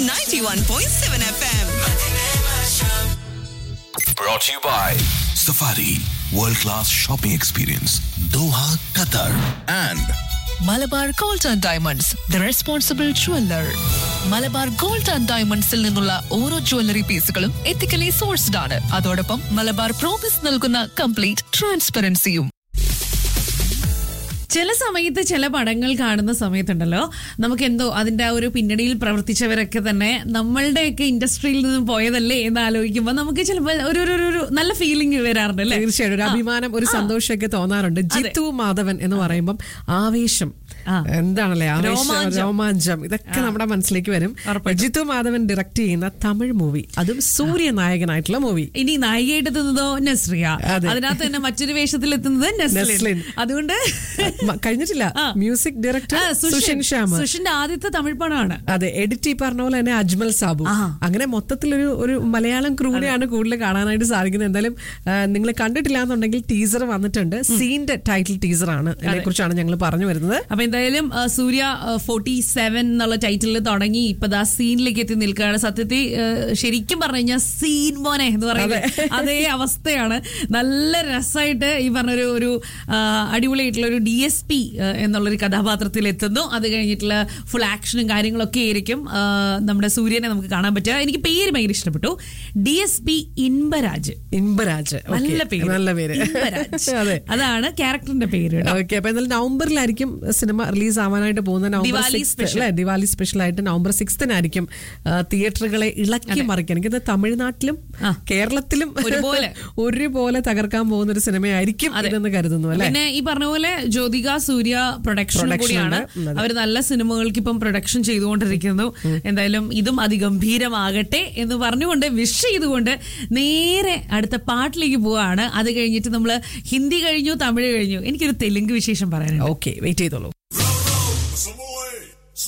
91.7 FM. Brought to you by Safari World Class Shopping Experience Doha, Qatar and Malabar gold and diamonds the responsible jeweller Malabar gold and ഡയമണ്ട്സിൽ നിന്നുള്ള ഓരോ jewellery പീസുകളും ethically sourced ആണ് അതോടൊപ്പം Malabar promise നൽകുന്ന complete ട്രാൻസ്പെറൻസിയും ചില സമയത്ത് ചില പടങ്ങൾ കാണുന്ന സമയത്തുണ്ടല്ലോ നമുക്ക് എന്തോ അതിന്റെ ആ ഒരു പിന്നണിയിൽ പ്രവർത്തിച്ചവരൊക്കെ തന്നെ നമ്മളുടെയൊക്കെ ഇൻഡസ്ട്രിയിൽ നിന്ന് പോയതല്ലേ എന്ന് ആലോചിക്കുമ്പോൾ നമുക്ക് ചിലപ്പോൾ ഒരു ഒരു- ഒരു ഒരു നല്ല ഫീലിംഗ് വരാറുണ്ട് അല്ലേ തീർച്ചയായും ഒരു അഭിമാനം ഒരു സന്തോഷമൊക്കെ തോന്നാറുണ്ട് ജിത്തു മാധവൻ എന്ന് പറയുമ്പം ആവേശം ആ. എന്താണല്ലേ ആവേശം രോമാഞ്ചം. രോമാഞ്ചം ഇതൊക്കെ നമ്മുടെ മനസ്സിലേക്ക് വരും ഉറപ്പായിട്ടും. ജിത്തു മാധവൻ ഡയറക്ട് ചെയ്യുന്ന തമിഴ് മൂവി അതും സൂര്യ നായകനായിട്ടുള്ള മൂവി ഇനി നായികയായിട്ട് എത്തുന്നതോ നസ്രിയ അതെ. അതിനകത്ത് തന്നെ മറ്റൊരു വേഷത്തിൽ എത്തുന്നത് നസ്ലിൻ നസ്ലിൻ. അതുകൊണ്ട് മ- കഴിഞ്ഞിട്ടില്ല ആ. മ്യൂസിക് ഡയറക്ടർ ആ, സുഷിൻ ശ്യാം സുഷിന്റെ ആദ്യത്തെ തമിഴ് പടമാണ് അതെ എഡിറ്റ് ഈ പറഞ്ഞ പോലെ തന്നെ അജ്മൽ സാബു ആ. അങ്ങനെ മൊത്തത്തിലൊരു ഒരു മലയാളം ക്രൂനെയാണ് കൂടുതൽ കാണാനായിട്ട് സാധിക്കുന്നത് എന്തായാലും നിങ്ങൾ കണ്ടിട്ടില്ല എന്നുണ്ടെങ്കിൽ ടീസർ വന്നിട്ടുണ്ട് സീന്റെ ടൈറ്റിൽ ടീസർ ആണ് അതിനെ കുറിച്ചാണ് ഞങ്ങൾ പറഞ്ഞു വരുന്നത് അപ്പൊ എന്തായാലും ആ, സൂര്യ ഫോർട്ടി സെവൻ എന്നുള്ള ടൈറ്റിലിൽ തുടങ്ങി ഇപ്പൊ ദാ സീനിലേക്ക് എത്തി നിൽക്കുകയാണ് സത്യത്തിൽ ആ, ശരിക്കും പറഞ്ഞു കഴിഞ്ഞാൽ സീൻ മോനെ എന്ന് പറയുന്നത് അതേ അവസ്ഥയാണ് നല്ല രസമായിട്ട് ഈ പറഞ്ഞൊരു ഒരു ആ, അടിപൊളിയായിട്ടുള്ള ഒരു ഡി എസ് പി എന്നുള്ളൊരു കഥാപാത്രത്തിൽ എത്തുന്നു അത് കഴിഞ്ഞിട്ടുള്ള ഫുൾ ആക്ഷനും കാര്യങ്ങളൊക്കെ ആയിരിക്കും ആ, നമ്മുടെ സൂര്യനെ നമുക്ക് കാണാൻ പറ്റുക എനിക്ക് പേര് ഭയങ്കര ഇഷ്ടപ്പെട്ടു D S P Inbaraj Inbaraj Okay. നല്ല പേര് നല്ല പേര് ഇൻബരാജ്. അതെ അതാണ് ക്യാരക്ടറിന്റെ പേര് കേട്ടോ. ഓക്കെ അപ്പൊ എന്തായാലും നവംബറിലായിരിക്കും സിനിമ റിലീസ് ആവാനായിട്ട് പോകുന്ന നവംബർ ദിവാലി സിക്സ് special. അല്ലെ ദിവാലി സ്പെഷ്യൽ ആയിട്ട് നവംബർ സിക്സ്തിനായിരിക്കും തിയേറ്ററുകളെ ഇളക്കി മറിക്കാൻ എനിക്ക് തോന്നുന്നു തമിഴ്നാട്ടിലും ആ. കേരളത്തിലും ഒരുപോലെ. ഒരുപോലെ തകർക്കാൻ പോകുന്ന ഒരു സിനിമയായിരിക്കും ഇതെന്ന് കരുതുന്നു അല്ലെ പിന്നെ ഈ പറഞ്ഞ പോലെ ജ്യോതിക സൂര്യ പ്രൊഡക്ഷൻ Production കൂടിയാണ് ഉണ്ട്. ഉം, അതെ. അവർ നല്ല സിനിമകൾക്ക് ഇപ്പം പ്രൊഡക്ഷൻ ചെയ്തുകൊണ്ടിരിക്കുന്നു എന്തായാലും ഇതും അതിഗംഭീരമാകട്ടെ എന്ന് പറഞ്ഞുകൊണ്ട് വിഷ് ചെയ്തുകൊണ്ട് നേരെ അടുത്ത പാട്ടിലേക്ക് പോവാണ് അത് കഴിഞ്ഞിട്ട് നമ്മൾ ഹിന്ദി കഴിഞ്ഞു തമിഴ് കഴിഞ്ഞു എനിക്കൊരു തെലുങ്ക് വിശേഷം പറയാനുണ്ട് ഓക്കെ വെയിറ്റ് ചെയ്തോളൂ